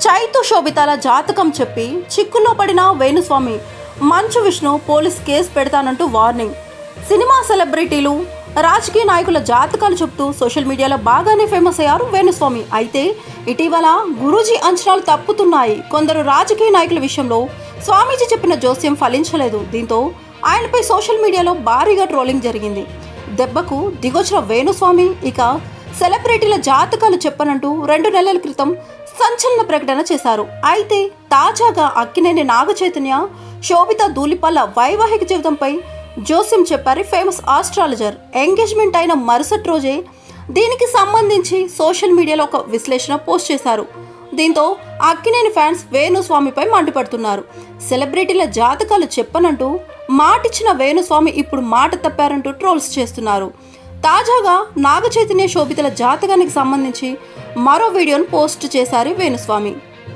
చైతు శోభితాల జాతకం చెప్పి చిక్కుల్లో పడిన వేణుస్వామి మంచు విష్ణు పోలీస్ కేసు పెడతానంటూ వార్నింగ్ సినిమా సెలబ్రిటీలు రాజకీయ నాయకుల జాతకాలు చెప్తూ సోషల్ మీడియాలో బాగానే ఫేమస్ అయ్యారు వేణుస్వామి అయితే ఇటీవల గురూజీ అంచనాలు తప్పుతున్నాయి కొందరు రాజకీయ నాయకుల విషయంలో స్వామీజీ చెప్పిన జోస్యం ఫలించలేదు దీంతో ఆయనపై సోషల్ మీడియాలో భారీగా ట్రోలింగ్ జరిగింది దెబ్బకు దిగొచ్చిన వేణుస్వామి ఇక సెలబ్రిటీల జాతకాలు చెప్పనంటూ రెండు నెలల క్రితం సంచలన ప్రకటన చేశారు అయితే తాజాగా అక్కినేని నాగ చైతన్య శోభిత ధూళిపల్ల వైవాహిక జీవితంపై జోస్యం చెప్పారు ఫేమస్ ఆస్ట్రాలజర్ ఎంగేజ్మెంట్ అయిన మరుసటి రోజే దీనికి సంబంధించి సోషల్ మీడియాలో ఒక విశ్లేషణ పోస్ట్ చేశారు దీంతో అక్కినేని ఫ్యాన్స్ వేణుస్వామిపై మండిపడుతున్నారు సెలబ్రిటీల జాతకాలు చెప్పనంటూ మాటిచ్చిన వేణుస్వామి ఇప్పుడు మాట తప్పారంటూ ట్రోల్స్ చేస్తున్నారు తాజాగా నాగ చైతన్య శోభితల జాతకానికి సంబంధించి మరో వీడియోను పోస్ట్ చేశారు వేణుస్వామి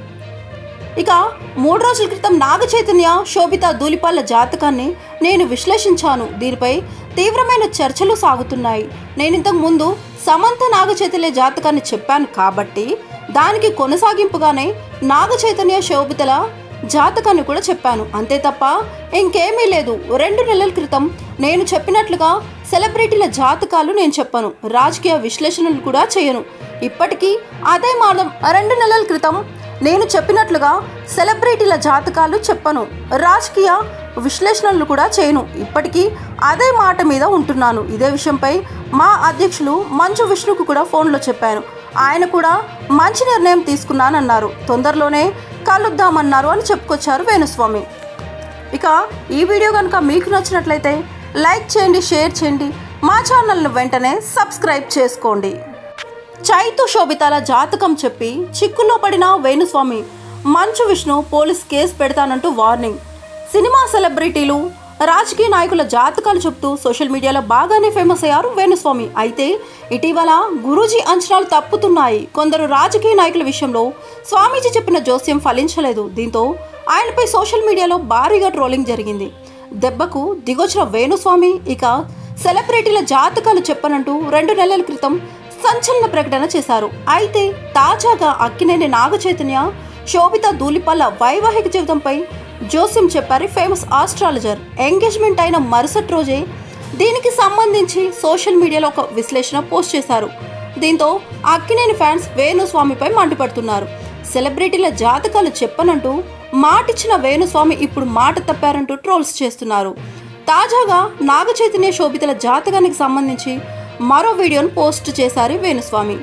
ఇక మూడు రోజుల క్రితం నాగ చైతన్య శోభిత ధూళిపాల జాతకాన్ని నేను విశ్లేషించాను దీనిపై తీవ్రమైన చర్చలు సాగుతున్నాయి నేను ఇంతకు ముందు సమంత నాగ చైతన్య జాతకాన్ని చెప్పాను కాబట్టి దానికి కొనసాగింపుగానే నాగ చైతన్య శోభితల జాతకాన్ని కూడా చెప్పాను అంతే తప్ప ఇంకేమీ లేదు రెండు నెలల క్రితం నేను చెప్పినట్లుగా సెలబ్రిటీల జాతకాలు నేను చెప్పాను రాజకీయ విశ్లేషణలు కూడా చేయను ఇప్పటికీ అదే మాదం రెండు నెలల క్రితం నేను చెప్పినట్లుగా సెలబ్రిటీల జాతకాలు చెప్పను రాజకీయ విశ్లేషణలు కూడా చేయను ఇప్పటికీ అదే మాట మీద ఉంటున్నాను ఇదే విషయంపై మా అధ్యక్షులు మంచు విష్ణుకు కూడా ఫోన్లో చెప్పాను ఆయన కూడా మంచి నిర్ణయం తీసుకున్నానన్నారు తొందరలోనే కలుద్దామన్నారు అని చెప్పుకొచ్చారు వేణుస్వామి ఇక ఈ వీడియో కనుక మీకు నచ్చినట్లయితే లైక్ చేయండి షేర్ చేయండి మా ఛానల్ను వెంటనే సబ్స్క్రైబ్ చేసుకోండి చైతు శోభితాల జాతకం చెప్పి చిక్కుల్లో పడిన వేణుస్వామి మంచు విష్ణు పోలీస్ కేసు పెడతానంటూ వార్నింగ్ సినిమా సెలబ్రిటీలు రాజకీయ నాయకుల జాతకాలు చెప్తూ సోషల్ మీడియాలో బాగానే ఫేమస్ అయ్యారు వేణుస్వామి అయితే ఇటీవల గురూజీ అంచనాలు తప్పుతున్నాయి కొందరు రాజకీయ నాయకుల విషయంలో స్వామీజీ చెప్పిన జోస్యం ఫలించలేదు దీంతో ఆయనపై సోషల్ మీడియాలో భారీగా ట్రోలింగ్ జరిగింది దెబ్బకు దిగొచ్చిన వేణుస్వామి ఇక సెలబ్రిటీల జాతకాలు చెప్పనంటూ రెండు నెలల క్రితం సంచలన ప్రకటన చేశారు అయితే తాజాగా అక్కినేని నాగ చైతన్య శోభిత ధూళిపల్ల వైవాహిక జీవితంపై జోస్యం చెప్పారు ఫేమస్ ఆస్ట్రాలజర్ ఎంగేజ్మెంట్ అయిన మరుసటి రోజే దీనికి సంబంధించి సోషల్ మీడియాలో ఒక విశ్లేషణ పోస్ట్ చేశారు దీంతో అక్కినేని ఫ్యాన్స్ వేణుస్వామిపై మండిపడుతున్నారు సెలబ్రిటీల జాతకాలు చెప్పనంటూ మాటిచ్చిన వేణుస్వామి ఇప్పుడు మాట తప్పారంటూ ట్రోల్స్ చేస్తున్నారు తాజాగా నాగ చైతన్య శోభితల జాతకానికి సంబంధించి మరో వీడియోను పోస్ట్ చేశారు వేణుస్వామి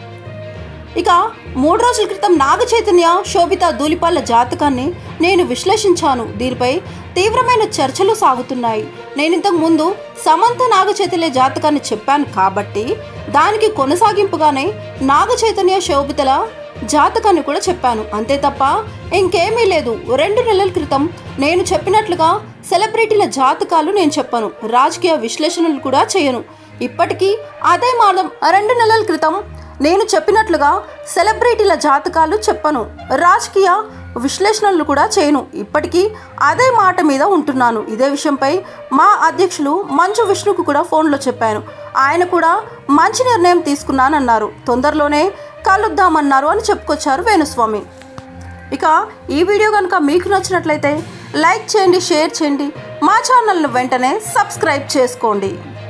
ఇక మూడు రోజుల క్రితం నాగ చైతన్య శోభిత ధూళిపాల జాతకాన్ని నేను విశ్లేషించాను దీనిపై తీవ్రమైన చర్చలు సాగుతున్నాయి నేను ఇంతకు ముందు సమంత నాగ చైతన్య జాతకాన్ని చెప్పాను కాబట్టి దానికి కొనసాగింపుగానే నాగ చైతన్య శోభితల జాతకాన్ని కూడా చెప్పాను అంతే తప్ప ఇంకేమీ లేదు రెండు నెలల క్రితం నేను చెప్పినట్లుగా సెలబ్రిటీల జాతకాలు నేను చెప్పాను రాజకీయ విశ్లేషణలు కూడా చేయను ఇప్పటికీ అదే మాదం రెండు నెలల క్రితం నేను చెప్పినట్లుగా సెలబ్రిటీల జాతకాలు చెప్పను రాజకీయ విశ్లేషణలు కూడా చేయను ఇప్పటికీ అదే మాట మీద ఉంటున్నాను ఇదే విషయంపై మా అధ్యక్షులు మంచు విష్ణుకు కూడా ఫోన్లో చెప్పాను ఆయన కూడా మంచి నిర్ణయం తీసుకున్నానన్నారు తొందరలోనే కలుద్దామన్నారు అని చెప్పుకొచ్చారు వేణుస్వామి ఇక ఈ వీడియో కనుక మీకు నచ్చినట్లయితే లైక్ చేయండి షేర్ చేయండి మా ఛానల్ను వెంటనే సబ్స్క్రైబ్ చేసుకోండి